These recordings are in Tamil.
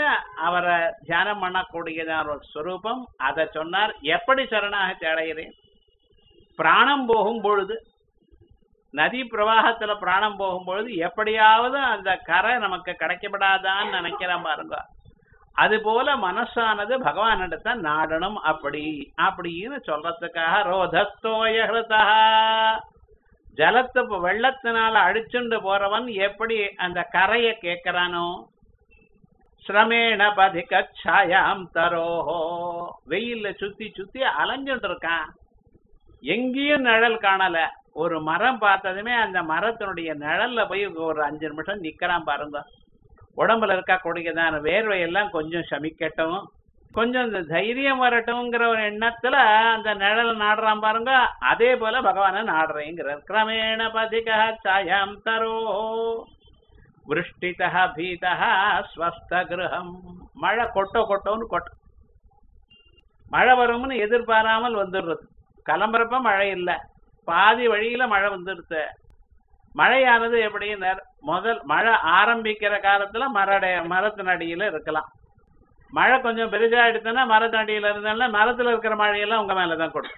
அப்படின்னு அவரை தியானம் பண்ணக்கூடியதான ஒரு ஸ்வரூபம் அதை சொன்னார் எப்படி சரணாகதி அடைகிறேன் பிராணம் போகும் பொழுது நதி பிரவாகத்துல பிராணம் போகும் பொழுது எப்படியாவது அந்த கரை நமக்கு கிடைக்கப்படாதான்னு நினைக்கிறேன் பாருங்க அது போல மனசானது பகவானிடத்தை நாடணும் அப்படி அப்படின்னு சொல்றதுக்காக ரோதஸ்தோய ஹிருதா ஜலத்தை இப்ப வெள்ளத்தினால அடிச்சுண்டு போறவன் எப்படி அந்த கரையை கேட்கிறானோ சிரமேண பதிக சாயாம் தரோஹோ வெயில்ல சுத்தி சுத்தி அலைஞ்சுட்டு இருக்கான் எங்கேயும் நிழல் காணல ஒரு மரம் பார்த்ததுமே அந்த மரத்தினுடைய நிழல்ல போய் ஒரு அஞ்சு நிமிஷம் நிக்கிறான் பாருங்க உடம்புல இருக்க கூடியதான வேர்வை எல்லாம் கொஞ்சம் சமிக்கட்டும் கொஞ்சம் இந்த தைரியம் வரட்டும்ங்கிற ஒரு எண்ணத்துல அந்த நிழல் நாடுறான் பாருங்க அதே போல பகவான நாடுறேங்கிறார் கிரமேண பதிக சாயாம் தரோ விருஷ்டிதா பீதா ஸ்வஸ்த கிரகம் மழை கொட்டோ கொட்டோன்னு கொட்டும் மழை வரும்னு எதிர்பாராமல் வந்துடுறது கிளம்புறப்ப மழை இல்லை பாதி வழியில மழை வந்துடுது மழையானது எப்படின்னு முதல் மழை ஆரம்பிக்கிற காலத்துல மரட மரத்தினடியில இருக்கலாம் மழை கொஞ்சம் பெருசா எடுத்தோன்னா மரத்தடியில இருந்தால மரத்துல இருக்கிற மழையெல்லாம் உங்க மேலதான் கொடுக்கும்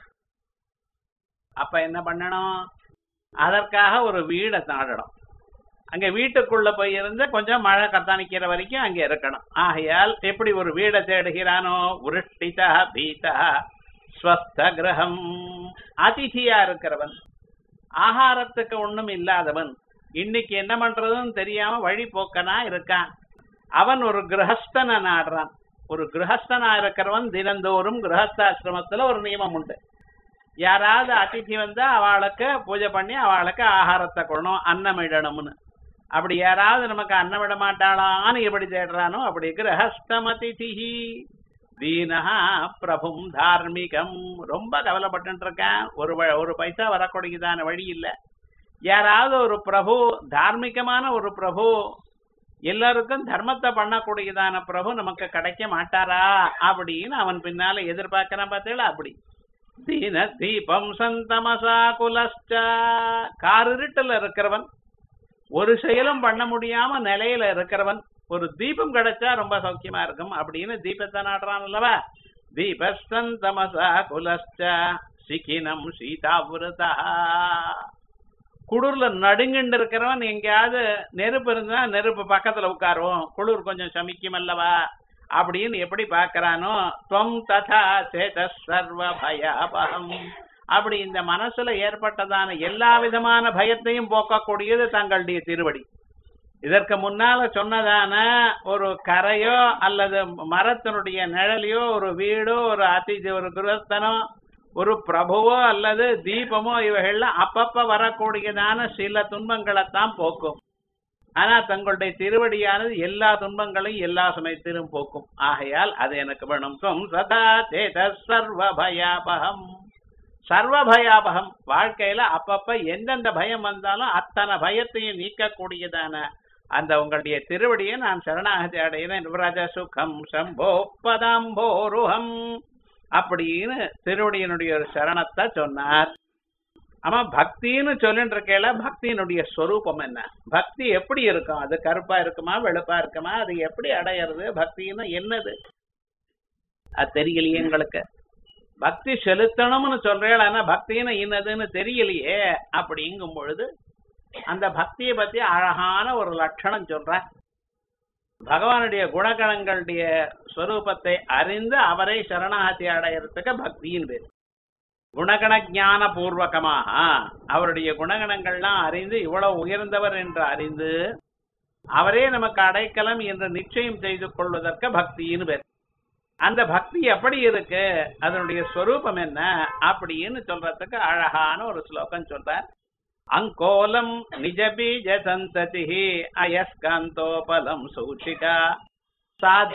அப்ப என்ன பண்ணணும் அதற்காக ஒரு வீடை தாழணும் அங்க வீட்டுக்குள்ள போய் இருந்து கொஞ்சம் மழை கத்தானிக்கிற வரைக்கும் அங்க இருக்கணும் ஆகையால் எப்படி ஒரு வீடை தேடுகிறானோ உருஷ்டிதா பீதா ஸ்வஸ்த கிரகம் அதிதியா இருக்கிறவன் ஆகாரத்துக்கு ஒண்ணும் இல்லாதவன் இன்னைக்கு என்ன பண்றதுன்னு தெரியாம வழிபோக்கனா இருக்கான் அவன் ஒரு கிரகஸ்தனை நாடுறான் ஒரு கிரகஸ்தனா இருக்கிறவன் தினந்தோறும் கிரகஸ்தாசிரமத்துல ஒரு நியமம் உண்டு யாராவது அதிதி வந்தா அவளுக்கு பூஜை பண்ணி அவளுக்கு ஆகாரத்தை கொள்ளணும் அன்னமிடணும்னு அப்படி யாராவது நமக்கு அன்னம் விட மாட்டாளான்னு எப்படி தேடுறானோ அப்படி கிரகஸ்தமதிதிஹி தீனஹா பிரபும் தார்மிகம் ரொம்ப கவலைப்பட்டு இருக்கேன் ஒரு வ- ஒரு பைசா வரக்கூடியதான வழி இல்ல யாராவது ஒரு பிரபு தார்மிகமான ஒரு பிரபு எல்லாருக்கும் தர்மத்தை பண்ணக்கூடியதான பிரபு நமக்கு கிடைக்க மாட்டாரா அப்படின்னு அவன் பின்னால எதிர்பார்க்கிறான் பார்த்தீங்களா அப்படி தீன தீபம் சந்தமசா குலஸ்ட காரிருட்டுல இருக்கிறவன் ஒரு செயலும் பண்ண முடியாம நிலையில இருக்கிறவன் ஒரு தீபம் கிடைச்சா ரொம்ப சௌக்கியமா இருக்கும் அப்படின்னு தீபத்தை நாடுறான் அல்லவா தீபஸ்தன் தமசா குலஸ்ட சிக்கினம் சீதாவிரதா குளிர்ல நடுங்குண்டு இருக்கிறவன் எங்கேயாவது நெருப்பு இருந்தா நெருப்பு பக்கத்துல உட்காருவோம் குளிர் கொஞ்சம் சமிக்கும் அல்லவா அப்படின்னு எப்படி பார்க்கறானோ துவம் ததா சேத சர்வ பயாபகம் அப்படி இந்த மனசுல ஏற்பட்டதான எல்லா விதமான பயத்தையும் போக்கக்கூடியது தங்களுடைய திருவடி இதற்கு முன்னால சொன்னதான ஒரு கரையோ அல்லது மரத்தினுடைய நிழலையோ ஒரு வீடோ ஒரு அதிதி ஒரு கிரகஸ்தனோ ஒரு பிரபுவோ அல்லது தீபமோ இவைகள்லாம் அப்பப்ப வரக்கூடியதான சில துன்பங்களைத்தான் போக்கும் ஆனா தங்களுடைய திருவடியானது எல்லா துன்பங்களையும் எல்லா சமயத்திலும் போக்கும் ஆகையால் அது எனக்கு வேணும் துவம் சதா சேத சர்வ பயாபகம் சர்வ பயாபகம் வாழ்க்கையில அப்பப்ப எந்தெந்த பயம் வந்தாலும் அத்தனை பயத்தையும் நீக்கக்கூடியதான அந்த உங்களுடைய திருவடியை நான் சரணாகதி அடைகிறேன் விரஜ சுகம் சம்போ பதாம்போருஹம் அப்படின்னு திருவடியினுடைய ஒரு சரணத்தை சொன்னார் ஆமா பக்தின்னு சொல்லிட்டு இருக்கேல பக்தியினுடைய ஸ்வரூபம் என்ன பக்தி எப்படி இருக்கும் அது கருப்பா இருக்குமா வெளுப்பா இருக்குமா அது எப்படி அடையிறது பக்தின்னு என்னது அது தெரியலையே எங்களுக்கு பக்தி செலுத்தணும்னு சொல்றேன் ஆனா பக்தின்னு என்னதுன்னு தெரியலையே அப்படிங்கும் பொழுது அந்த பக்தியை பத்தி அழகான ஒரு லட்சணம் சொல்ற பகவானுடைய குணகணங்களுடைய ஸ்வரூபத்தை அறிந்து அவரை சரணாகதி அடையறதுக்கு பக்தியின் பேர் குணகண ஞான பூர்வகமாக அவருடைய குணகணங்கள்லாம் அறிந்து இவ்வளவு உயர்ந்தவர் என்று அறிந்து அவரே நமக்கு அடைக்கலம் என்று நிச்சயம் செய்து கொள்வதற்கு பக்தின்னு பேர் அந்த பக்தி எப்படி இருக்கு அதனுடைய ஸ்வரூபம் என்ன அப்படின்னு சொல்றதுக்கு அழகான ஒரு ஸ்லோகம் சொல்றார் அங்கோலம் நிஜ பீஜ சந்ததி அயஸ்காந்தோபலம் சூச்சிகா சா